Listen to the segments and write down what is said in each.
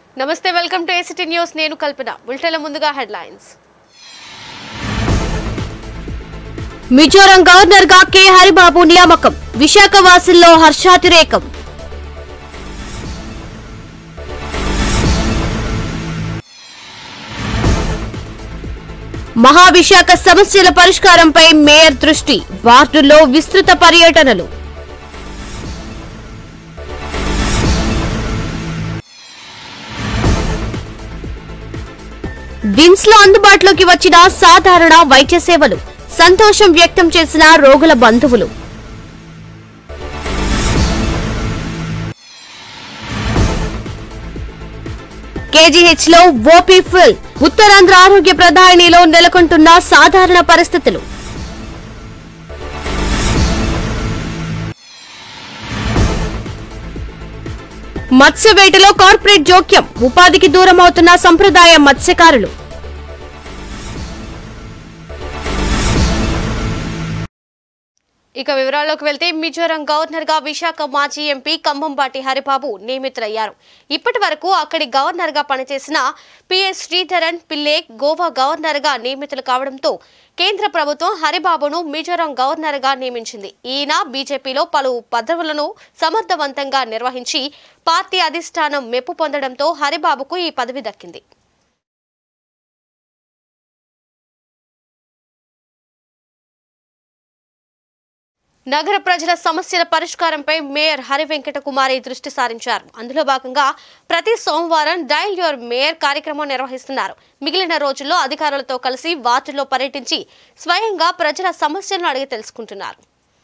నమస్తే welcome to ACT news నేను కల్పన బులెటిన్ల ముందుగా హెడ్లైన్స్ మిజోరం గవర్నర్ గా కె హరిబాబు నియామకం విశాఖ వాసుల్లో హర్షాతిరేకం మహావిశాఖ సమస్యల పరిష్కారంపై మేయర్ దృష్టి వార్డుల్లో విస్తృత పర్యటనలు విమ్స్ లో అందుబాటులోకి వచ్చిన సాధారణ వైద్య సేవలు సంతోషం వ్యక్తం చేసిన రోగుల బంధువులు కేజీహెచ్ లో ఓపీ ఫిల్ ఉత్తరాంధ్ర ఆరోగ్య ప్రధానిలో నెలకొంటున్న సాధారణ పరిస్థితులు మత్స్యవేటలో కార్పొరేట్ జోక్యం ఉపాధికి దూరమవుతున్న సంప్రదాయ మత్స్యకారులు ఇక వివరాల్లోకి వెళ్తే మిజోరం గవర్నర్ గా విశాఖ మాజీ ఎంపీ కంభంపాటి హరిబాబు నియమితులయ్యారు ఇప్పటి వరకు అక్కడి గవర్నర్ గా పనిచేసిన పిఎస్ శ్రీధరన్ పిల్లే గోవా గవర్నర్ గా నియమితులు కావడంతో కేంద్ర ప్రభుత్వం హరిబాబును మిజోరం గవర్నర్ గా నియమించింది ఈయన బీజేపీలో పలు పదవులను సమర్థవంతంగా నిర్వహించి పార్టీ అధిష్టానం మెప్పు పొందడంతో హరిబాబుకు ఈ పదవి దక్కింది నగర ప్రజల సమస్యల పరిష్కారంపై మేయర్ హరివెంకట కుమారి దృష్టి సారించారు అందులో భాగంగా ప్రతి సోమవారం డైల్ యువర్ మేయర్ కార్యక్రమం నిర్వహిస్తున్నారు మిగిలిన రోజుల్లో అధికారులతో కలిసి వార్డులో పర్యటించి స్వయంగా ప్రజల సమస్యలను అడిగి తెలుసుకుంటున్నారు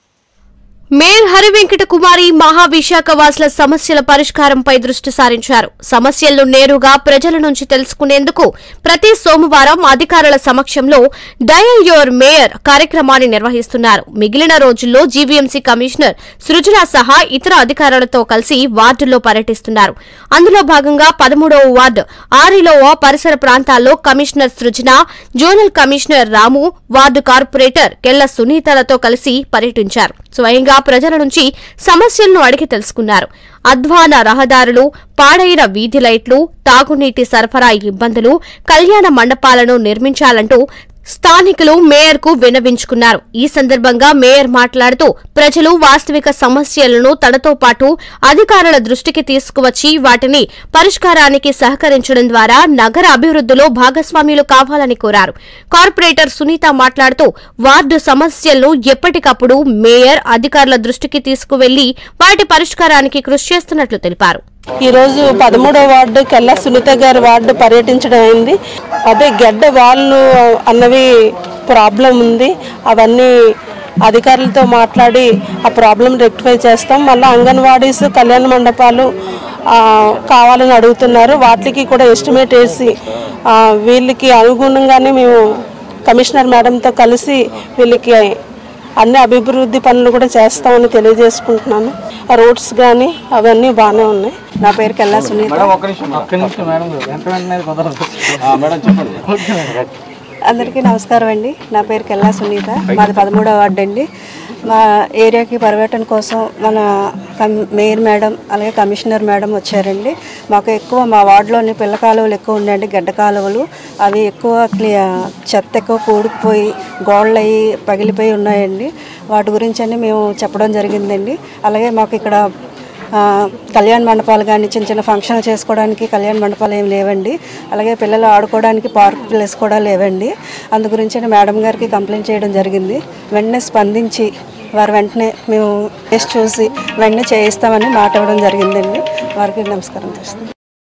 మేయర్ హరివెంకట కుమారి మహావిశాఖ వాసుల సమస్యల పరిష్కారంపై దృష్టి సారించారు సమస్యలను నేరుగా ప్రజల నుంచి తెలుసుకునేందుకు ప్రతి సోమవారం అధికారుల సమక్షంలో డయల్ యువర్ మేయర్ కార్యక్రమాన్ని నిర్వహిస్తున్నారు మిగిలిన రోజుల్లో జీవీఎంసీ కమిషనర్ సృజన సహా ఇతర అధికారులతో కలిసి వార్డుల్లో పర్యటిస్తున్నారు అందులో భాగంగా పదమూడవ వార్డు ఆరిలోవ పరిసర ప్రాంతాల్లో commissioner Srujana zonal commissioner Ramu ward corporator Kella సునీతలతో కలిసి పర్యటించారు స్వయంగా ప్రజల నుంచి సమస్యలను అడిగి తెలుసుకున్నారు అధ్వాన రహదారులు పాడైన వీధి లైట్లు తాగునీటి సరఫరా ఇబ్బందులు కళ్యాణ మండపాలను నిర్మించాలంటూ స్థానికులు మేయర్ కు విన్నవించుకున్నారు ఈ సందర్భంగా మేయర్ మాట్లాడుతూ ప్రజలు వాస్తవిక సమస్యలను తనతో పాటు అధికారుల దృష్టికి తీసుకువచ్చి వాటిని పరిష్కారానికి సహకరించడం ద్వారా నగర అభివృద్ధిలో భాగస్వామ్యులు కావాలని కోరారు కార్పొరేటర్ సునీత మాట్లాడుతూ వార్డు సమస్యలను ఎప్పటికప్పుడు మేయర్ అధికారుల దృష్టికి తీసుకువెళ్లి వాటి పరిష్కారానికి కృషి చేస్తున్నట్లు తెలిపారు ఈరోజు పదమూడవ వార్డు కెల్లా సునీత గారి వార్డు పర్యటించడం అయింది అదే గడ్డ వాళ్ళు అన్నవి ప్రాబ్లం ఉంది అవన్నీ అధికారులతో మాట్లాడి ఆ ప్రాబ్లం రెక్టిఫై చేస్తాం మళ్ళీ అంగన్వాడీస్ కళ్యాణ మండపాలు ఆ, కావాలని అడుగుతున్నారు వాటికి కూడా ఎస్టిమేట్ వేసి ఆ, వీళ్ళకి అనుగుణంగానే మేము కమిషనర్ మేడంతో కలిసి వీళ్ళకి అన్ని అభివృద్ధి పనులు కూడా చేస్తామని తెలియజేసుకుంటున్నాను ఆ రోడ్స్ కానీ అవన్నీ బాగానే ఉన్నాయి నా పేరు కెల్లా సునీత ఒక్క నిమిషం మేడం ఎంత వెంటనే కుదరదు మేడం చెప్పండి అందరికీ నమస్కారం అండి నా పేరు కెల్లా సునీత మాది పదమూడవ వార్డు అండి మా ఏరియాకి పర్యటన కోసం మన కమ్- మేయర్ మేడం అలాగే కమిషనర్ మేడం వచ్చారండి మాకు ఎక్కువ మా వార్డులోని పిల్ల కాలువలు ఎక్కువ ఉన్నాయండి గడ్డ కాలువలు అవి ఎక్కువ క్లి చెత్త ఎక్కువ కూడుకుపోయి గోడలు అయ్యి పగిలిపోయి ఉన్నాయండి వాటి గురించి అని మేము చెప్పడం జరిగిందండి అలాగే మాకు ఇక్కడ ఆ, కళ్యాణ మండపాలు కానీ చిన్న చిన్న ఫంక్షన్లు చేసుకోవడానికి కళ్యాణ మండపాలు ఏమి లేవండి అలాగే పిల్లలు ఆడుకోవడానికి పార్క్ ప్లేస్ కూడా లేవండి అందు గురించి మేడం గారికి కంప్లైంట్ చేయడం జరిగింది వెంటనే స్పందించి వారు వెంటనే మేము టెస్ట్ చూసి వెంటనే చేయిస్తామని మాట ఇవ్వడం జరిగిందండి వారికి నమస్కారం చేస్తాం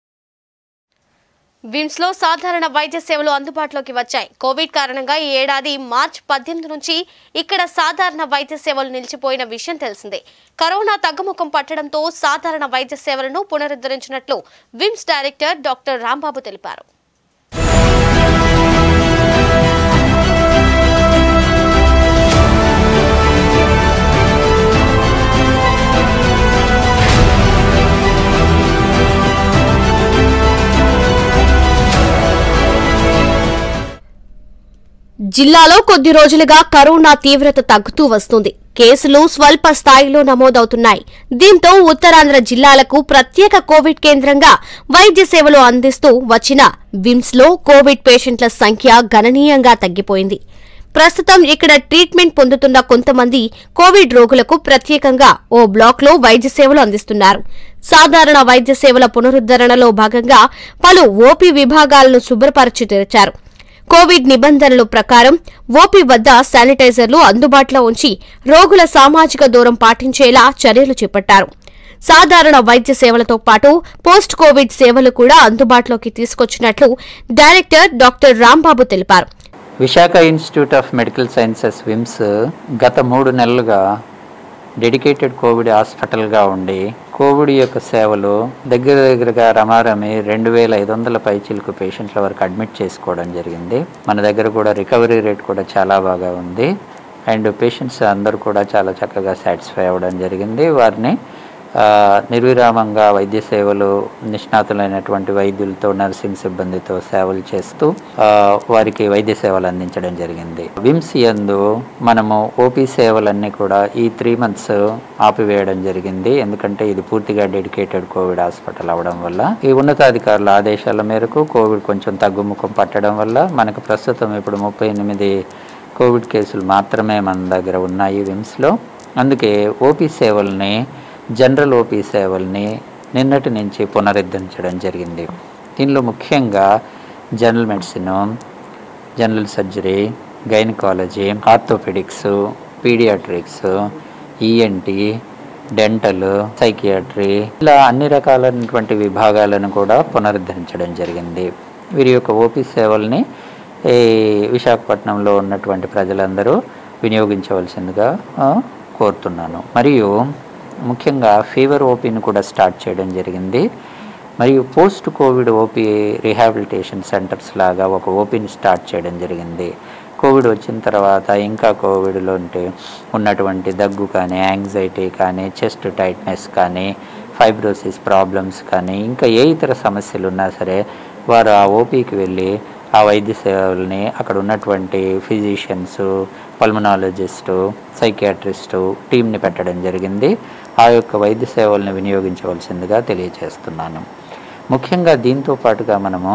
విమ్స్ లో సాధారణ వైద్య సేవలు అందుబాటులోకి వచ్చాయి కోవిడ్ కారణంగా ఈ ఏడాది మార్చి పద్దెనిమిది నుంచి ఇక్కడ సాధారణ వైద్య సేవలు నిలిచిపోయిన విషయం తెలిసిందే కరోనా తగ్గుముఖం పట్టడంతో సాధారణ వైద్య సేవలను పునరుద్ధరించినట్లు విమ్స్ డైరెక్టర్ డాక్టర్ రాంబాబు తెలిపారు జిల్లాలో కొద్ది రోజులుగా కరోనా తీవ్రత తగ్గుతూ వస్తుంది కేసులు స్వల్ప స్థాయిలో నమోదవుతున్నాయి దీంతో ఉత్తరాంధ్ర జిల్లాలకు ప్రత్యేక కోవిడ్ కేంద్రంగా వైద్య సేవలు అందిస్తూ వచ్చిన విమ్స్ లో కోవిడ్ పేషెంట్ల సంఖ్య గణనీయంగా తగ్గిపోయింది ప్రస్తుతం ఇక్కడ ట్రీట్మెంట్ పొందుతున్న కొంతమంది కోవిడ్ రోగులకు ప్రత్యేకంగా ఓ బ్లాక్లో వైద్య సేవలు అందిస్తున్నారు సాధారణ వైద్య సేవల పునరుద్దరణలో భాగంగా పలు ఓపీ విభాగాలను శుభ్రపరచి తెరిచారు కోవిడ్ నిబంధనల ప్రకారం ఓపీ వద్ద శానిటైజర్లు అందుబాటులో ఉంచి రోగుల సామాజిక దూరం పాటించేలా చర్యలు చేపట్టారు సాధారణ వైద్య సేవలతో పాటు పోస్ట్ కోవిడ్ సేవలు కూడా అందుబాటులోకి తీసుకొచ్చినట్లు డైరెక్టర్ డాక్టర్ రాంబాబు తెలిపారు Visakha institute of medical sciences VIMS గత మూడు నెలలుగా డెడికేటెడ్ కోవిడ్ హాస్పిటల్గా ఉండి కోవిడ్ యొక్క సేవలు దగ్గర దగ్గరగా రమారమి రెండు వేల ఐదు వందల పైచీలకు పేషెంట్ల వరకు అడ్మిట్ చేసుకోవడం జరిగింది మన దగ్గర కూడా రికవరీ రేట్ కూడా చాలా బాగా ఉంది అండ్ పేషెంట్స్ అందరూ కూడా చాలా చక్కగా సాటిస్ఫై అవ్వడం జరిగింది వారిని ఆ, నిర్విరామంగా వైద్య సేవలు నిష్ణాతులైనటువంటి వైద్యులతో నర్సింగ్ సిబ్బందితో సేవలు చేస్తూ ఆ, వారికి వైద్య సేవలు అందించడం జరిగింది విమ్స్ యందు మనము ఓపీ సేవలన్నీ కూడా ఈ త్రీ మంత్స్ ఆపివేయడం జరిగింది ఎందుకంటే ఇది పూర్తిగా డెడికేటెడ్ కోవిడ్ హాస్పిటల్ అవడం వల్ల ఈ ఉన్నతాధికారుల ఆదేశాల మేరకు కోవిడ్ కొంచెం తగ్గుముఖం పట్టడం వల్ల మనకు ప్రస్తుతం ఇప్పుడు ముప్పై ఎనిమిది కోవిడ్ కేసులు మాత్రమే మన దగ్గర ఉన్నాయి విమ్స్లో అందుకే ఓపీ సేవల్ని జనరల్ ఓపీ సేవల్ని నిన్నటి నుంచి పునరుద్ధరించడం జరిగింది దీనిలో ముఖ్యంగా general medicine general surgery gynaecology orthopaedics paediatrics ENT dental psychiatry ఇలా అన్ని రకాలైనటువంటి విభాగాలను కూడా పునరుద్ధరించడం జరిగింది వీరి యొక్క ఓపీ సేవల్ని ఈ విశాఖపట్నంలో ఉన్నటువంటి ప్రజలందరూ వినియోగించవలసిందిగా ఆ, కోరుతున్నాను మరియు ముఖ్యంగా ఫీవర్ ఓపీని కూడా స్టార్ట్ చేయడం జరిగింది మరియు post covid OP rehabilitation centres లాగా ఒక ఓపీని స్టార్ట్ చేయడం జరిగింది కోవిడ్ వచ్చిన తర్వాత ఇంకా కోవిడ్లో ఉంటే ఉన్నటువంటి దగ్గు కానీ యాంగ్జైటీ కానీ చెస్ట్ టైట్నెస్ కానీ ఫైబ్రోసిస్ ప్రాబ్లమ్స్ కానీ ఇంకా ఏ ఇతర సమస్యలు ఉన్నా సరే వారు ఆ ఓపీకి వెళ్ళి ఆ వైద్య సేవల్ని అక్కడ ఉన్నటువంటి ఫిజిషియన్స్ పల్మనాలజిస్టు సైకియాట్రిస్టు టీంని పెట్టడం జరిగింది ఆ యొక్క వైద్య సేవల్ని వినియోగించవలసిందిగా తెలియజేస్తున్నాను ముఖ్యంగా దీంతో పాటుగా మనము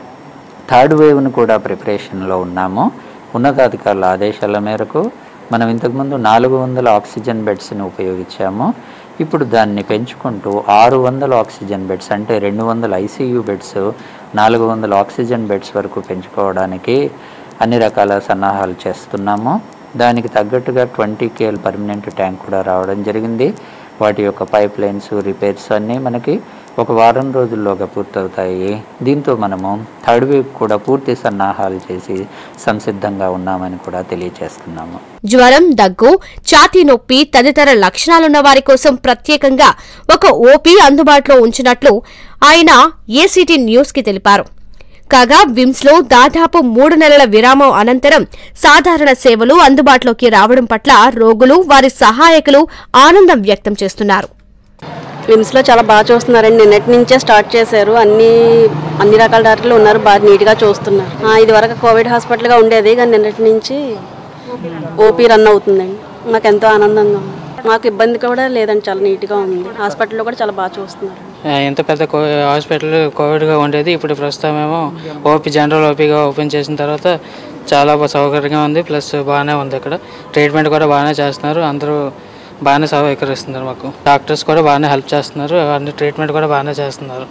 థర్డ్ వేవ్ను కూడా ప్రిపరేషన్లో ఉన్నాము ఉన్నతాధికారుల ఆదేశాల మేరకు మనం ఇంతకుముందు నాలుగు వందల ఆక్సిజన్ బెడ్స్ని ఉపయోగించాము ఇప్పుడు దాన్ని పెంచుకుంటూ ఆరు వందల ఆక్సిజన్ బెడ్స్ అంటే రెండు వందల ఐసీయూ బెడ్స్ నాలుగు వందల ఆక్సిజన్ బెడ్స్ వరకు పెంచుకోవడానికి అన్ని రకాల సన్నాహాలు చేస్తున్నాము దానికి తగ్గట్టుగా ట్వంటీ కేఎల్ పర్మనెంట్ ట్యాంక్ కూడా రావడం జరిగింది వాటి యొక్క పైప్ లైన్స్ రిపేర్స్ అన్నీ మనకి ఒక వారం రోజుల్లోగా పూర్తవుతాయి దీంతో మనము థర్డ్ వేవ్ కూడా పూర్తి సన్నాహాలు చేసి సంసిద్ధంగా ఉన్నామని కూడా తెలియజేస్తున్నాము జ్వరం దగ్గు ఛాతీ నొప్పి తదితర లక్షణాలున్న వారి కోసం ప్రత్యేకంగా ఒక ఓపీ అందుబాటులో ఉంచినట్లు ఆయన ఏసీటీ న్యూస్ కి తెలిపారు కాగా విమ్స్ లో దాదాపు మూడు నెలల విరామం అనంతరం సాధారణ సేవలు అందుబాటులోకి రావడం పట్ల రోగులు వారి సహాయకులు ఆనందం వ్యక్తం చేస్తున్నారు విమ్స్లో చాలా బాగా చూస్తున్నారండి నిన్నటి నుంచే స్టార్ట్ చేశారు అన్ని అన్ని రకాల డాక్టర్లు ఉన్నారు బాగా నీట్గా చూస్తున్నారు ఆ, ఇది వరకు కోవిడ్ హాస్పిటల్గా ఉండేది కానీ నిన్నటి నుంచి ఓపీ రన్ అవుతుందండి నాకు ఎంతో ఆనందంగా ఉంది మాకు ఇబ్బంది కూడా లేదండి చాలా నీట్గా ఉంది హాస్పిటల్లో కూడా చాలా బాగా చూస్తున్నారు ఆ, ఎంత పెద్ద కో హాస్పిటల్ కోవిడ్గా ఉండేది ఇప్పుడు ప్రస్తుతం ఏమో ఓపీ జనరల్ ఓపీగా ఓపెన్ చేసిన తర్వాత చాలా బా- సౌకర్యంగా ఉంది ప్లస్ బాగానే ఉంది ఇక్కడ ట్రీట్మెంట్ కూడా బాగానే చేస్తున్నారు అందరూ బాగానే సౌకరిస్తున్నారు మాకు డాక్టర్స్ కూడా బాగానే హెల్ప్ చేస్తున్నారు అన్ని ట్రీట్మెంట్ కూడా బాగానే చేస్తున్నారు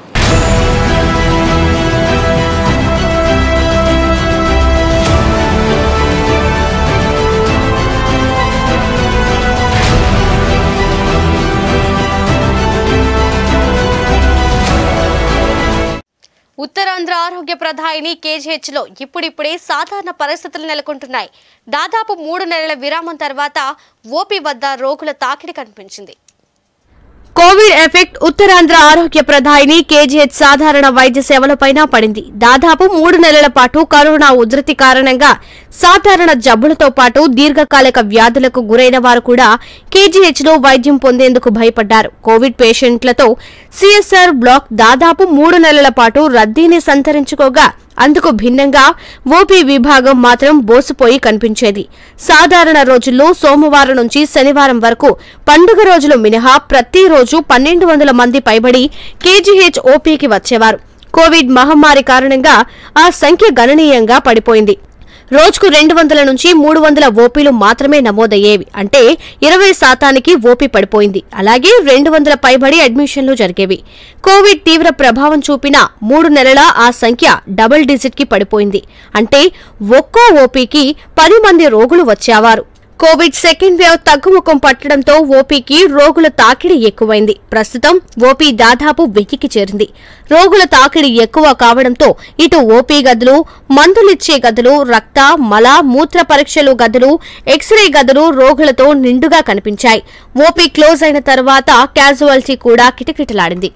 ఉత్తరాంధ్ర ఆరోగ్య ప్రధాయిని కేజీహెచ్ లో ఇప్పుడిప్పుడే సాధారణ పరిస్థితులు నెలకొంటున్నాయి దాదాపు మూడు నెలల విరామం తర్వాత ఓపీ వద్ద రోగుల తాకిడి కనిపించింది కోవిడ్ ఎఫెక్ట్ ఉత్తరాంధ్ర ఆరోగ్య ప్రధాయిని కేజీహెచ్ సాధారణ వైద్య సేవలపైన పడింది దాదాపు మూడు నెలల పాటు కరోనా ఉధృతి కారణంగా సాధారణ జబ్బులతో పాటు దీర్ఘకాలిక వ్యాధులకు గురైన వారు కూడా కేజీహెచ్ లో వైద్యం పొందేందుకు భయపడ్డారు కోవిడ్ పేషెంట్లతో సిఎస్ఆర్ బ్లాక్ దాదాపు మూడు నెలల పాటు రద్దీని సంతరించుకోగా అందుకు భిన్నంగా ఓపీ విభాగం మాత్రం బోసిపోయి కనిపించేది సాధారణ రోజుల్లో సోమవారం నుంచి శనివారం వరకు పండుగ రోజులు మినహా ప్రతిరోజు పన్నెండు వందల మంది పైబడి కేజీహెచ్ ఓపీకి వచ్చేవారు కోవిడ్ మహమ్మారి కారణంగా ఆ సంఖ్య గణనీయంగా పడిపోయింది రోజుకు రెండు వందల నుంచి మూడు వందల ఓపీలు మాత్రమే నమోదయ్యేవి అంటే ఇరవై శాతానికి ఓపీ పడిపోయింది అలాగే రెండు వందల పైబడి అడ్మిషన్లు జరిగేవి కోవిడ్ తీవ్ర ప్రభావం చూపిన మూడు నెలల ఆ సంఖ్య డబుల్ డిజిట్ కి పడిపోయింది అంటే ఒక్కో ఓపీకి పది మంది రోగులు వచ్చేవారు కోవిడ్ సెకండ్ వేవ్ తగ్గుముఖం పట్టడంతో ఓపీకి రోగుల తాకిడి ఎక్కువైంది ప్రస్తుతం ఓపీ దాదాపు వెయ్యికి చేరింది రోగుల తాకిడి ఎక్కువ కావడంతో ఇటు ఓపీ గదులు మందులిచ్చే గదులు రక్త మల మూత్ర పరీక్షలు గదులు ఎక్స్రే గదులు రోగులతో నిండుగా కనిపించాయి ఓపీ క్లోజ్ అయిన తర్వాత క్యాజువాలిటీ కూడా కిటకిటలాడింది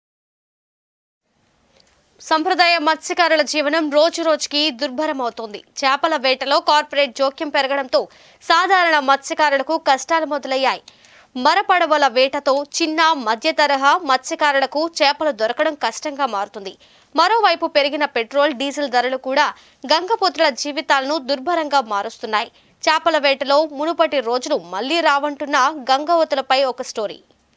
సంప్రదాయ మత్స్యకారుల జీవనం రోజు రోజుకి దుర్భరమవుతోంది చేపల వేటలో కార్పొరేట్ జోక్యం పెరగడంతో సాధారణ మత్స్యకారులకు కష్టాలు మొదలయ్యాయి మరపడవల వేటతో చిన్న మధ్య తరహా మత్స్యకారులకు చేపలు దొరకడం కష్టంగా మారుతుంది మరోవైపు పెరిగిన పెట్రోల్ డీజిల్ ధరలు కూడా గంగపుత్రుల జీవితాలను దుర్భరంగా మారుస్తున్నాయి చేపల వేటలో మునుపటి రోజులు మళ్లీ రావంటున్న గంగవతులపై ఒక స్టోరీ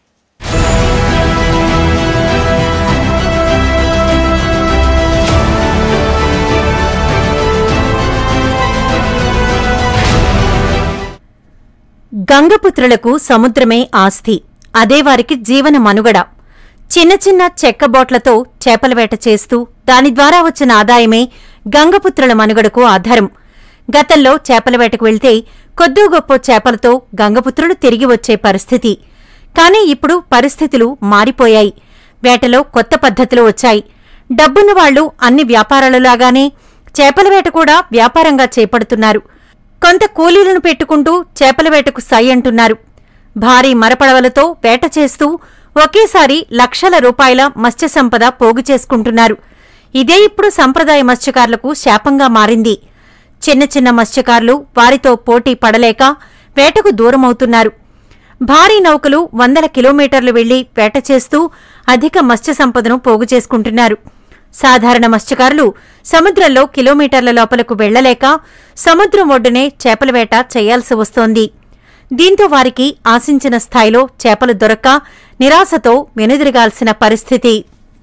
గంగపుత్రులకు సముద్రమే ఆస్తి అదే వారికి జీవన మనుగడ చిన్న చిన్న చెక్క బోట్లతో చేపల వేట చేస్తూ దాని ద్వారా వచ్చిన ఆదాయమే గంగపుత్రుల మనుగడకు ఆధారం గతంలో చేపల వేటకు వెళ్తే కొద్దో గొప్ప చేపలతో గంగపుత్రులు తిరిగి వచ్చే పరిస్థితి కానీ ఇప్పుడు పరిస్థితులు మారిపోయాయి వేటలో కొత్త పద్ధతులు వచ్చాయి డబ్బున్న వాళ్లు అన్ని వ్యాపారాలలాగానే చేపల వేట కూడా వ్యాపారంగా చేపడుతున్నారు కొంత కూలీలను పెట్టుకుంటూ చేపల వేటకు సై అంటున్నారు భారీ మరపడవలతో వేట చేస్తూ ఒకేసారి లక్షల రూపాయల మత్స్య సంపద పోగు చేసుకుంటున్నారు ఇదే ఇప్పుడు సంప్రదాయ మత్స్యకారులకు శాపంగా మారింది చిన్న చిన్న మత్స్యకారులు వారితో పోటీ పడలేక వేటకు దూరమవుతున్నారు భారీ నౌకలు వందల కిలోమీటర్లు వెళ్లి వేట చేస్తూ అధిక మత్స్య సంపదను పోగు చేసుకుంటున్నారు సాధారణ మత్స్యకారులు సముద్రంలో కిలోమీటర్ల లోపలకు వెళ్లలేక సముద్రం ఒడ్డునే చేపల వేట చేయాల్సి వస్తోంది దీంతో వారికి ఆశించిన స్థాయిలో చేపలు దొరక్క నిరాశతో వెనుదిరగాల్సిన పరిస్థితి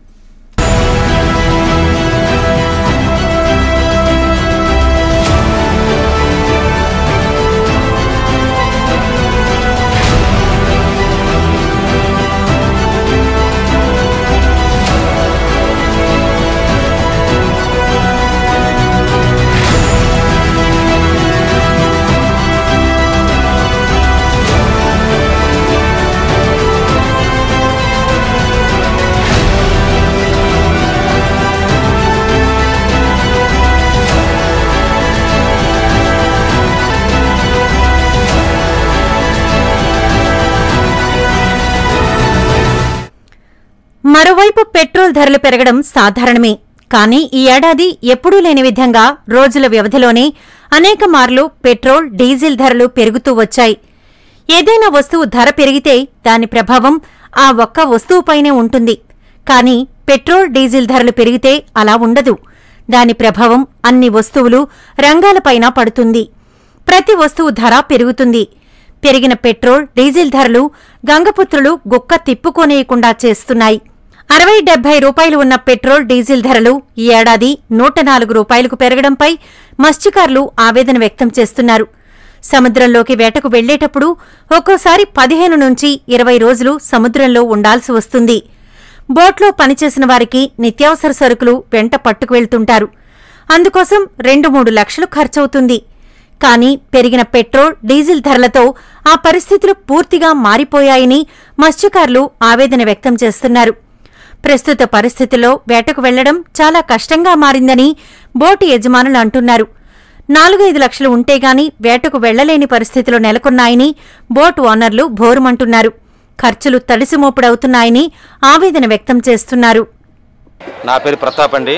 మరోవైపు పెట్రోల్ ధరలు పెరగడం సాధారణమే కానీ ఈ ఏడాది ఎప్పుడూ లేని విధంగా రోజుల వ్యవధిలోనే అనేక మార్లు పెట్రోల్ డీజిల్ ధరలు పెరుగుతూ వచ్చాయి ఏదైనా వస్తువు ధర పెరిగితే దాని ప్రభావం ఆ ఒక్క వస్తువుపైనే ఉంటుంది కానీ పెట్రోల్ డీజిల్ ధరలు పెరిగితే అలా ఉండదు దాని ప్రభావం అన్ని వస్తువులు రంగాలపైన పడుతుంది ప్రతి వస్తువు ధర పెరుగుతుంది పెరిగిన పెట్రోల్ డీజిల్ ధరలు గంగపుత్రులు గుక్క తిప్పుకోనేయకుండా చేస్తున్నాయి అరవై డెబ్బై రూపాయలు ఉన్న పెట్రోల్ డీజిల్ ధరలు ఈ ఏడాది నూట నాలుగు రూపాయలకు పెరగడంపై మత్స్యకారులు ఆవేదన వ్యక్తం చేస్తున్నారు సముద్రంలోకి వేటకు వెళ్లేటప్పుడు ఒక్కోసారి పదిహేను నుంచి ఇరవై రోజులు సముద్రంలో ఉండాల్సి వస్తుంది బోట్లో పనిచేసిన వారికి నిత్యావసర సరుకులు వెంట పట్టుకు వెళ్తుంటారు అందుకోసం రెండు మూడు లక్షలు ఖర్చవుతుంది కానీ పెరిగిన పెట్రోల్ డీజిల్ ధరలతో ఆ పరిస్థితులు పూర్తిగా మారిపోయాయని మత్స్యకారులు ఆవేదన వ్యక్తం చేస్తున్నారు ప్రస్తుత పరిస్థితుల్లో వేటకు వెళ్లడం చాలా కష్టంగా మారిందని బోటు యజమానులు అంటున్నారు నాలుగైదు లక్షలు ఉంటేగాని వేటకు వెళ్లలేని పరిస్థితులు నెలకొన్నాయని బోటు ఓనర్లు భోరుమంటున్నారు ఖర్చులు తడిసిమోపుడవుతున్నాయని ఆవేదన వ్యక్తం చేస్తున్నారు నా పేరు ప్రతాప్ అండి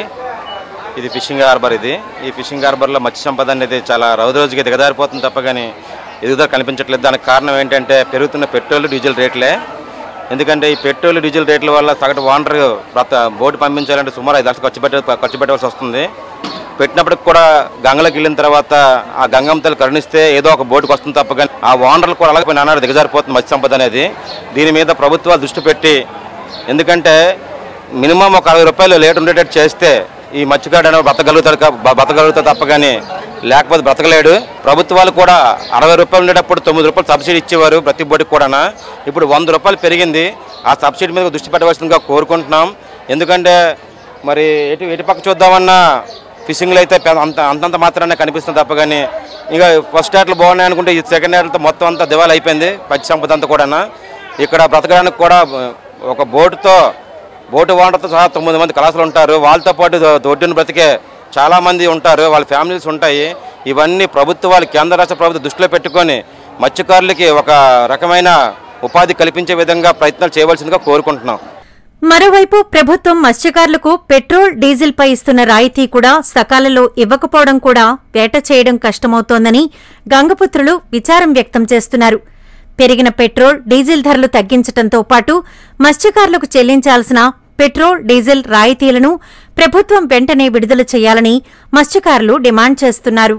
ఇది ఫిషింగ్ హార్బర్ ఇది ఈ ఫిషింగ్ హార్బర్లో మత్స్య సంపద అనేది చాలా రోజు రోజుకి దిగజారిపోతుంది తప్ప కానీ ఎదుగుదల కనిపించట్లేదు దానికి కారణం ఏంటంటే పెరుగుతున్న పెట్రోల్ డీజిల్ రేట్లే ఎందుకంటే ఈ పెట్రోల్ డీజిల్ రేట్ల వల్ల సగటు ఓనర్ ప్రత బోటు పంపించాలంటే సుమారు ఐదు లక్షలు ఖర్చు పెట్ట ఖర్చు పెట్టవలసి వస్తుంది పెట్టినప్పటికి కూడా గంగలోకి వెళ్ళిన తర్వాత ఆ గంగమ్మ తల్లి కరుణిస్తే ఏదో ఒక బోటుకు వస్తుంది తప్ప కానీ ఆ ఓనర్లు కూడా అలాగే నానాడు దిగజారిపోతుంది మత్స్య సంపద అనేది దీని మీద ప్రభుత్వాలు దృష్టి పెట్టి ఎందుకంటే మినిమం ఒక అరవై రూపాయలు లేట్ ఉండేటట్టు చేస్తే ఈ మత్స్యకారుడు అనేవాడు బ్రతకగలుగుతాడు కా- బ- బ్రతకగలుగుతాడు తప్ప కానీ లేకపోతే బ్రతకలేడు ప్రభుత్వాలు కూడా అరవై రూపాయలు ఉండేటప్పుడు తొమ్మిది రూపాయలు సబ్సిడీ ఇచ్చేవారు ప్రతి బోటికి కూడా ఇప్పుడు వంద రూపాయలు పెరిగింది ఆ సబ్సిడీ మీద దృష్టి పెట్టవలసిందిగా కోరుకుంటున్నాం ఎందుకంటే మరి ఎటు ఎటు పక్క చూద్దామన్నా ఫిషింగ్లో అయితే పె- అంత అంతంత మాత్రానే కనిపిస్తుంది తప్ప కానీ ఇంకా ఫస్ట్ హ్యాట్లు బాగున్నాయి అనుకుంటే ఈ సెకండ్ హ్యాట్లతో మొత్తం అంతా దివాళి అయిపోయింది పచ్చి సంపద అంతా కూడా ఇక్కడ బ్రతకడానికి కూడా ఒక బోటుతో బోటు ఓనర్తో సహా తొమ్మిది మంది కళాశాలు ఉంటారు వాళ్ళతో పాటు దో- దొడ్డున బ్రతికే చాలామంది ఉంటారు వాళ్ళ ఫ్యామిలీస్ ఉంటాయి ఇవన్నీ ప్రభుత్వాలు కేంద్ర రాష్ట్ర ప్రభుత్వం దృష్టిలో పెట్టుకొని మత్స్యకారులకి ఒక రకమైన ఉపాధి కల్పించే విధంగా ప్రయత్నాలు చేయవలసిందిగా కోరుకుంటున్నాం మరోవైపు ప్రభుత్వం మత్స్యకారులకు పెట్రోల్ డీజిల్పై ఇస్తున్న రాయితీ కూడా సకాలంలో ఇవ్వకపోవడం కూడా వేట చేయడం కష్టమవుతోందని గంగపుత్రులు విచారం వ్యక్తం చేస్తున్నారు పెరిగిన పెట్రోల్ డీజిల్ ధరలు తగ్గించడంతో పాటు మత్స్యకారులకు చెల్లించాల్సిన పెట్రోల్ డీజిల్ రాయితీలను ప్రభుత్వం వెంటనే విడుదల చేయాలని మత్స్యకారులు డిమాండ్ చేస్తున్నారు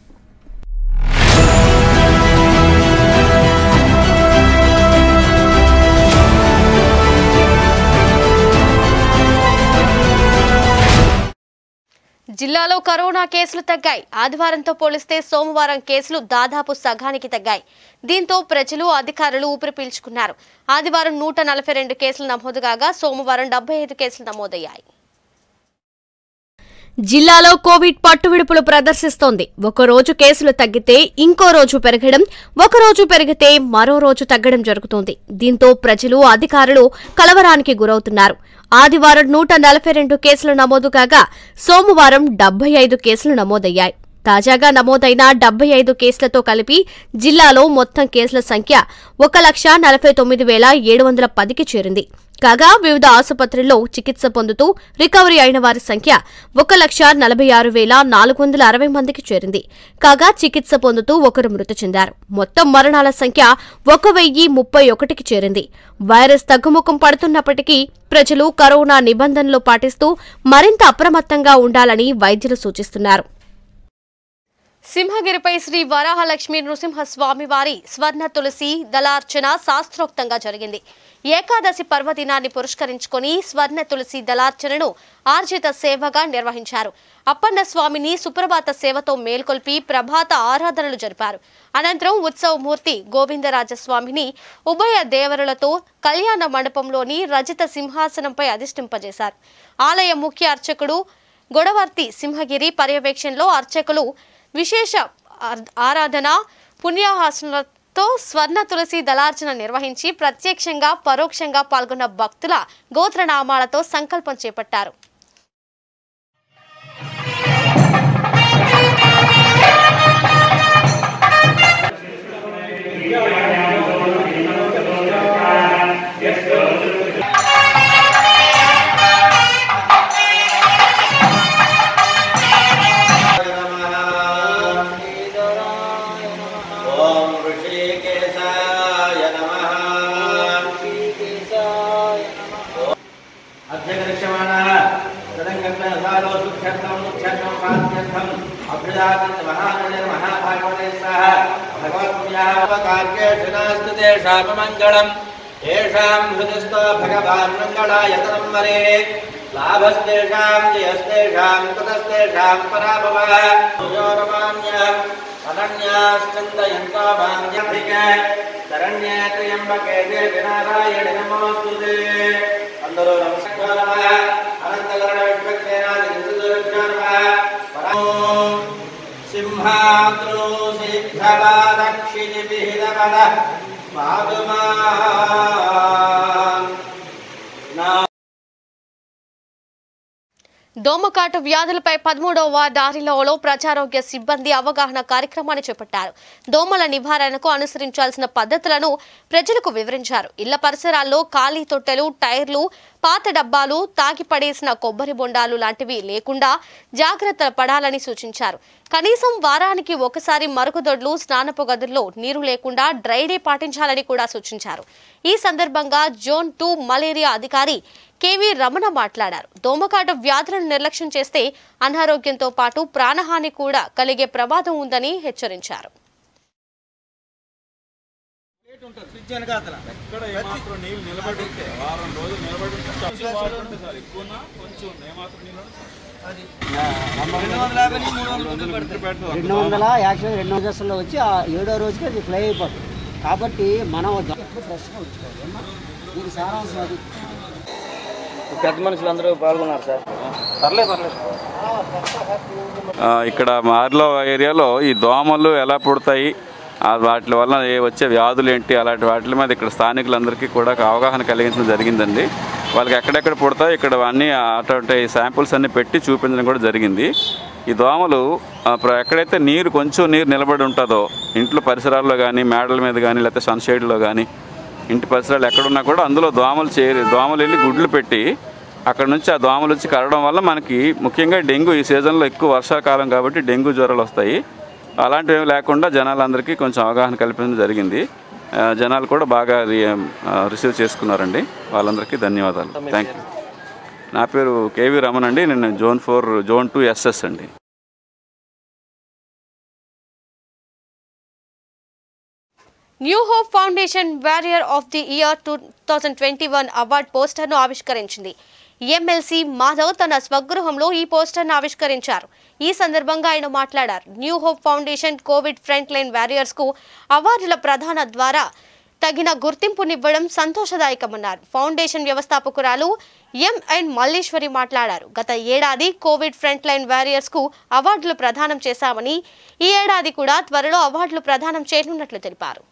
జిల్లాలో కరోనా కేసులు తగ్గాయి ఆదివారంతో పోలిస్తే సోమవారం కేసులు దాదాపు సగానికి తగ్గాయి దీంతో ప్రజలు అధికారులు ఊపిరి పీల్చుకున్నారు ఆదివారం నూట నలభై రెండు కేసులు నమోదు కాగా సోమవారం డెబ్బై ఐదు కేసులు నమోదయ్యాయి జిల్లాలో కోవిడ్ పట్టువిడుపులు ప్రదర్శిస్తోంది ఒక రోజు కేసులు తగ్గితే ఇంకో రోజు పెరగడం ఒక రోజు పెరిగితే మరో రోజు తగ్గడం జరుగుతోంది దీంతో ప్రజలు అధికారులు కలవరానికి గురవుతున్నారు ఆదివారం నూట నలభై రెండు కేసులు నమోదు కాగా సోమవారం డెబ్బై ఐదు కేసులు నమోదయ్యాయి తాజాగా నమోదైన డెబ్బై ఐదు కేసులతో కలిపి జిల్లాలో మొత్తం కేసుల సంఖ్య ఒక లక్ష నలభై తొమ్మిది వేల ఏడు వందల పదికి చేరింది కాగా వివిధ ఆసుపత్రుల్లో చికిత్స పొందుతూ రికవరీ అయిన వారి సంఖ్య ఒక లక్ష నలభై ఆరు వేల నాలుగు వందల అరవై మందికి చేరింది కాగా చికిత్స పొందుతూ ఒకరు మృతి చెందారు మొత్తం మరణాల సంఖ్య ఒక వెయ్యి ముప్పై ఒకటికి చేరింది వైరస్ తగ్గుముఖం పడుతున్నప్పటికీ ప్రజలు కరోనా నిబంధనలు పాటిస్తూ మరింత అప్రమత్తంగా ఉండాలని వైద్యులు సూచిస్తున్నారు సింహగిరిపై శ్రీ వరాహలక్ష్మి నృసింహస్వామి వారి స్వర్ణ తులసి దళార్చన శాస్త్రోక్తంగా జరిగింది ఏకాదశి పర్వదినాన్ని పురస్కరించుకొని స్వర్ణ తులసి దళార్చనను ఆర్జిత సేవగా నిర్వహించారు అప్పన్న స్వామిని సుప్రభాత సేవతో మేల్కొల్పి ప్రభాత ఆరాధనలు జరిపారు అనంతరం ఉత్సవమూర్తి గోవిందరాజస్వామిని ఉభయ దేవరులతో కళ్యాణ మండపంలోని రజిత సింహాసనంపై అధిష్ఠింపజేశారు ఆలయ ముఖ్య అర్చకుడు గొడవర్తి సింహగిరి పర్యవేక్షణలో అర్చకులు విశేష ఆర్- ఆరాధన పుణ్యాహాసనలతో స్వర్ణ తులసి దళార్చన నిర్వహించి ప్రత్యక్షంగా పరోక్షంగా పాల్గొన్న భక్తుల గోత్రనామాలతో సంకల్పం చేపట్టారు ఓం ఋషికేశాయ నమః అధ్యక్షమాణः తదంగంతసారో సుఖ్యర్థం సుఖ్యర్థం పాద్యర్థం అభ్యుదాకంత మహానజర్ మహాభాగవతే సహ భగవత్పుణ్యాः కార్యేషు నాస్తు తేషాపమంగళం येषां हृदस्थो भगवान् मङ्गलायतनं वरे लाभस्तेषां जयस्तेषां ततस्तेषां पराभवः योरमान्यः अनन्याश्चन्दयन्तो मान्यधिक शरण्ये त्र्यम्बके देवि नारायणि नमोऽस्तु ते అందరూ నమస్కారమ అనంతకరణ విష్ణుక్షేనాదిశుదర్శనమ సింహాద్రో సిద్ధవాదక్షిణి విహితపద పాదుమా దోమకాటు వ్యాధులపై పదమూడవ వార్డు ఆరిలోలో ప్రజారోగ్య సిబ్బంది అవగాహన కార్యక్రమాన్ని చేపట్టారు దోమల నివారణకు అనుసరించాల్సిన పద్ధతులను ప్రజలకు వివరించారు ఇళ్ల పరిసరాల్లో ఖాళీ తొట్టెలు టైర్లు పాత డబ్బాలు తాకి పడేసిన కొబ్బరి బొండాలు లాంటివి లేకుండా జాగ్రత్తలు పడాలని సూచించారు కనీసం వారానికి ఒకసారి మరుగుదొడ్లు స్నానపు గదుల్లో నీరు లేకుండా డ్రై డే పాటించాలని కూడా సూచించారు ఈ సందర్భంగా జోన్ టూ మలేరియా అధికారి కేవీ రమణ మాట్లాడారు దోమకాటు వ్యాధులను నిర్లక్ష్యం చేస్తే అనారోగ్యంతో పాటు ప్రాణహాని కూడా కలిగే ప్రమాదం ఉందని హెచ్చరించారు ఫ్రిడ్జ్ వెనకాతల ఎక్కడ ఏమాత్రం నీళ్ళు నిలబడి ఉంటే వారం రోజులు నిలబడి ఉంటే కొంచెం వాడుకుంటే సార్ ఎక్కువనా కొంచెం ఏమాత్రం నీళ్ళు అది రెండు వందల యాభై నుంచి మూడు వందల గుడ్లు పడతాయి రెండు వందల యాక్చువల్ రెండు వందల దశల్లో వచ్చి ఆ ఏడో రోజుకి అది ఫ్లై అయిపోతుంది కాబట్టి మనం ఎప్పుడు ఫ్రెష్గా ఉంచుకోవాలి అమ్మా దీని సారాంశం అది పెద్ద మనుషులు అందరూ పాల్గొన్నారు సార్ పర్లేదు పర్లేదు ఆ, ఇక్కడ మార్లో ఏరియాలో ఈ దోమలు ఎలా పుడతాయి ఆ వాటి వల్ల ఏ- వచ్చే వ్యాధులు ఏంటి అలాంటి వాటి మీద ఇక్కడ స్థానికులందరికీ కూడా ఒక అవగాహన కలిగించడం జరిగిందండి వాళ్ళకి ఎక్కడెక్కడ పుడతాయి ఇక్కడ అన్ని అటువంటి శాంపుల్స్ అన్ని పెట్టి చూపించడం కూడా జరిగింది ఈ దోమలు ఆ, ప్ర- ఎక్కడైతే నీరు కొంచెం నీరు నిలబడి ఉంటుందో ఇంట్లో పరిసరాల్లో కానీ మేడల మీద కానీ లేకపోతే సన్షేడ్లో కానీ ఇంటి పరిసరాలు ఎక్కడున్నా కూడా అందులో దోమలు చేరి దోమలు వెళ్ళి గుడ్లు పెట్టి అక్కడ నుంచి ఆ దోమలు వచ్చి కరవడం వల్ల మనకి ముఖ్యంగా డెంగ్యూ ఈ సీజన్లో ఎక్కువ వర్షాకాలం కాబట్టి డెంగ్యూ జ్వరాలు వస్తాయి అలాంటివి ఏమీ లేకుండా జనాలందరికీ కొంచెం అవగాహన కల్పించడం జరిగింది ఆ, జనాలు కూడా బాగా రి- ఆ, రిసీవ్ చేసుకున్నారండి వాళ్ళందరికీ ధన్యవాదాలు థ్యాంక్ యూ నా పేరు కేవీ రమణ అండి నేను zone four zone two SS అండి New Hope Foundation warrior of the year two thousand twenty one award పోస్టర్ను ఆవిష్కరించింది ఎమ్మెల్సీ మాధవ్ తన స్వగృహంలో ఈ పోస్టర్ను ఆవిష్కరించారు ఈ సందర్భంగా ఆయన మాట్లాడారు New Hope Foundation covid front line వారియర్స్కు అవార్డుల ప్రధాన ద్వారా తగిన గుర్తింపునివ్వడం సంతోషదాయకమన్నారు ఫౌండేషన్ వ్యవస్థాపకురాలు ఎం అండ్ మల్లేశ్వరి మాట్లాడారు గత ఏడాది కోవిడ్ ఫ్రంట్ లైన్ వారియర్స్కు అవార్డులు ప్రదానం చేశామని ఈ ఏడాది కూడా త్వరలో అవార్డులు ప్రదానం చేయనున్నట్లు తెలిపారు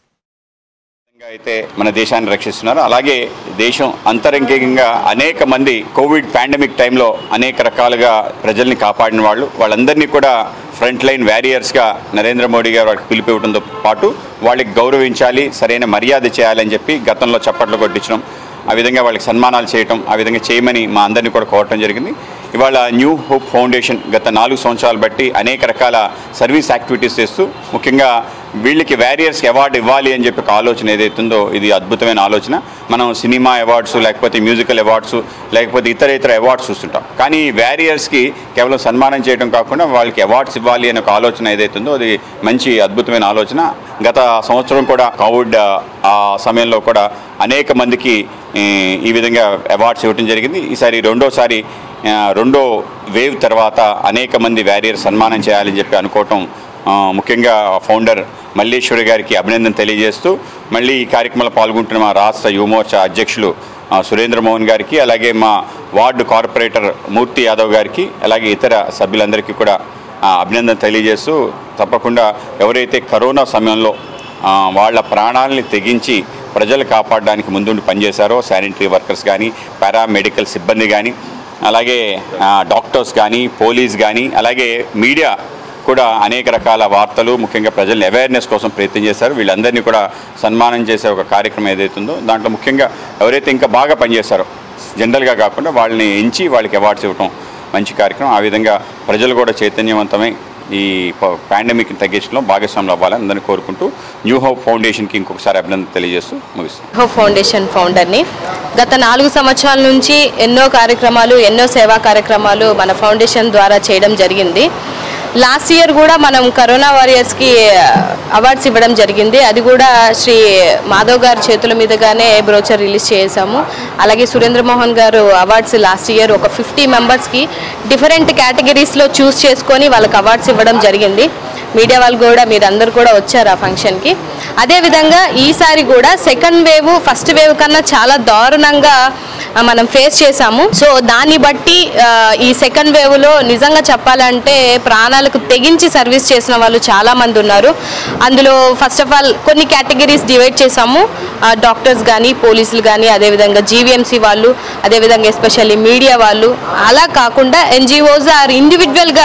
విధంగా అయితే మన దేశాన్ని రక్షిస్తున్నారు అలాగే దేశం అంతరంగికంగా అనేక మంది కోవిడ్ పాండమిక్ టైంలో అనేక రకాలుగా ప్రజల్ని కాపాడిన వాళ్ళు వాళ్ళందరినీ కూడా ఫ్రంట్ లైన్ వ్యారియర్స్గా నరేంద్ర మోడీ గారు వాళ్ళకి పిలిపివ్వడంతో పాటు వాళ్ళకి గౌరవించాలి సరైన మర్యాద చేయాలని చెప్పి గతంలో చప్పట్లు కొట్టించడం ఆ విధంగా వాళ్ళకి సన్మానాలు చేయటం ఆ విధంగా చేయమని మా అందరినీ కూడా కోరటం జరిగింది ఇవాళ న్యూ హోప్ ఫౌండేషన్ గత నాలుగు సంవత్సరాలు బట్టి అనేక రకాల సర్వీస్ యాక్టివిటీస్ చేస్తూ ముఖ్యంగా వీళ్ళకి వ్యారియర్స్కి అవార్డు ఇవ్వాలి అని చెప్పి ఒక ఆలోచన ఏదైతుందో ఇది అద్భుతమైన ఆలోచన మనం సినిమా అవార్డ్స్ లేకపోతే మ్యూజికల్ అవార్డ్స్ లేకపోతే ఇతర ఇతర అవార్డ్స్ చూస్తుంటాం కానీ ఈ వ్యారియర్స్కి కేవలం సన్మానం చేయడం కాకుండా వాళ్ళకి అవార్డ్స్ ఇవ్వాలి అనే ఒక ఆలోచన ఏదైతుందో అది మంచి అద్భుతమైన ఆలోచన గత సంవత్సరం కూడా కోవిడ్ ఆ సమయంలో కూడా అనేక మందికి ఈ, ఈ విధంగా అవార్డ్స్ ఇవ్వడం జరిగింది ఈసారి రెండోసారి ఆ, రెండో వేవ్ తర్వాత అనేక మంది వ్యారియర్ సన్మానం చేయాలని చెప్పి అనుకోవటం ఆ, ముఖ్యంగా ఫౌండర్ మల్లేశ్వరి గారికి అభినందన తెలియజేస్తూ మళ్ళీ ఈ కార్యక్రమంలో పాల్గొంటున్న మా రాష్ట్ర యువమోర్చా అధ్యక్షులు ఆ, సురేంద్ర మోహన్ గారికి అలాగే మా వార్డు కార్పొరేటర్ మూర్తి యాదవ్ గారికి అలాగే ఇతర సభ్యులందరికీ కూడా ఆ, అభినందన తెలియజేస్తూ తప్పకుండా ఎవరైతే కరోనా సమయంలో ఆ, వాళ్ళ ప్రాణాలని తెగించి ప్రజలు కాపాడడానికి ముందుండి పనిచేశారో శానిటరీ వర్కర్స్ కానీ పారామెడికల్ సిబ్బంది కానీ అలాగే ఆ, డాక్టర్స్ కానీ పోలీస్ కానీ అలాగే మీడియా కూడా అనేక రకాల వార్తలు ముఖ్యంగా ప్రజల్ని అవేర్నెస్ కోసం ప్రయత్నం చేశారు వీళ్ళందరినీ కూడా సన్మానం చేసే ఒక కార్యక్రమం ఏదైతుందో దాంట్లో ముఖ్యంగా ఎవరైతే ఇంకా బాగా పనిచేశారో జనరల్గా కాకుండా వాళ్ళని ఎంచి వాళ్ళకి అవార్డ్స్ ఇవ్వటం మంచి కార్యక్రమం ఆ విధంగా ప్రజలు కూడా చైతన్యవంతమై ఈ పాండమిక్ తగ్గించడంలో భాగస్వాములు అవ్వాలని అందరినీ కోరుకుంటూ న్యూ హోప్ ఫౌండేషన్కి ఇంకొకసారి అభినందన తెలియజేస్తూ ముగిస్తాను హోప్ ఫౌండేషన్ ఫౌండర్ని గత నాలుగు సంవత్సరాల నుంచి ఎన్నో కార్యక్రమాలు ఎన్నో సేవా కార్యక్రమాలు మన ఫౌండేషన్ ద్వారా చేయడం జరిగింది లాస్ట్ ఇయర్ కూడా మనం కరోనా వారియర్స్కి అవార్డ్స్ ఇవ్వడం జరిగింది అది కూడా శ్రీ మాధవ్ గారి చేతుల మీదుగానే బ్రోచర్ రిలీజ్ చేసాము అలాగే Surendra Mohan garu awards last year ఒక ఫిఫ్టీ మెంబర్స్కి డిఫరెంట్ కేటగిరీస్లో చూస్ చేసుకొని వాళ్ళకి అవార్డ్స్ ఇవ్వడం జరిగింది మీడియా వాళ్ళు కూడా మీరందరూ కూడా వచ్చారు ఆ ఫంక్షన్కి అదేవిధంగా ఈసారి కూడా సెకండ్ వేవ్ ఫస్ట్ వేవ్ కన్నా చాలా దారుణంగా ఆ, మనం ఫేస్ చేసాము సో దాన్ని బట్టి ఆ, ఈ సెకండ్ వేవ్లో నిజంగా చెప్పాలంటే ప్రాణాలకు తెగించి సర్వీస్ చేసిన వాళ్ళు చాలా మంది ఉన్నారు అందులో ఫస్ట్ ఆఫ్ ఆల్ కొన్ని కేటగిరీస్ డివైడ్ చేసాము డాక్టర్స్ కానీ పోలీసులు కానీ అదేవిధంగా జీవీఎంసీ వాళ్ళు అదేవిధంగా ఎస్పెషల్లీ మీడియా వాళ్ళు అలా కాకుండా ఎన్జిఓస్ ఆర్ ఇండివిజువల్గా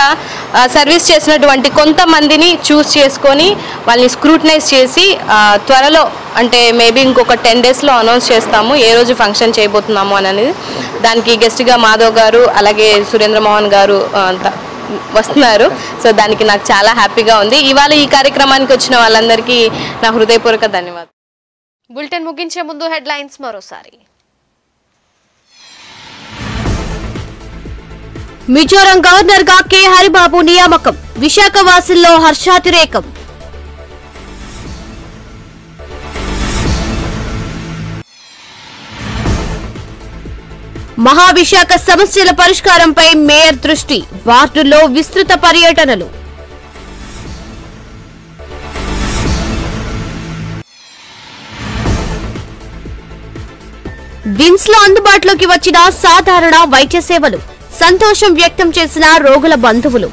ఆ, సర్వీస్ చేసినటువంటి కొంతమందిని చూస్ చేసుకొని వాళ్ళని స్క్రూటనైజ్ చేసి ఆ, త్వరలో అంటే మేబీ ఇంకొక టెన్ డేస్లో అనౌన్స్ చేస్తాము ఏ రోజు ఫంక్షన్ చేయబోతున్నాము అని అనేది దానికి గెస్ట్గా మాధవ్ గారు అలాగే సురేంద్ర మోహన్ గారు ఆ, అంతా వస్తున్నారు సో దానికి నాకు చాలా హ్యాపీగా ఉంది ఇవాళ ఈ కార్యక్రమానికి వచ్చిన వాళ్ళందరికీ నా హృదయపూర్వక ధన్యవాదాలు బులెటిన్ ముగించే ముందు హెడ్లైన్స్ మరోసారి మిజోరం గవర్నర్ గా కె హరిబాబు నియామకం విశాఖ వాసుల్లో హర్షాతిరేకం మహావిశాఖ సమస్యల పరిష్కారంపై మేయర్ దృష్టి వార్డుల్లో విస్తృత పర్యటనలు విమ్స్ లో అందుబాటులోకి వచ్చిన సాధారణ వైద్య సేవలు సంతోషం వ్యక్తం చేసిన రోగుల బంధువులు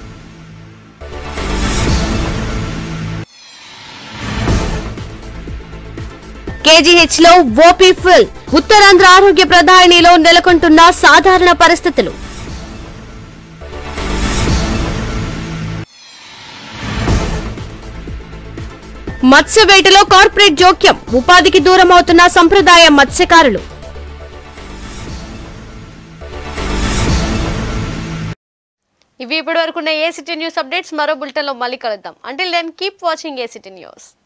కేజీహెచ్ లో ఓపీ ఫిల్ ఉత్తరాంధ్ర ఆరోగ్య ప్రధానిలో నెలకొంటున్న సాధారణ పరిస్థితులు మత్స్యవేటలో కార్పొరేట్ జోక్యం ఉపాధికి దూరమవుతున్న సంప్రదాయ మత్స్యకారులు ఇవి ఇప్పటి వరకు ఉన్న ఏసిటీ న్యూస్ అప్డేట్స్ మరో బులెటిన్లో మళ్ళీ కలుద్దాం until then keep watching ACT news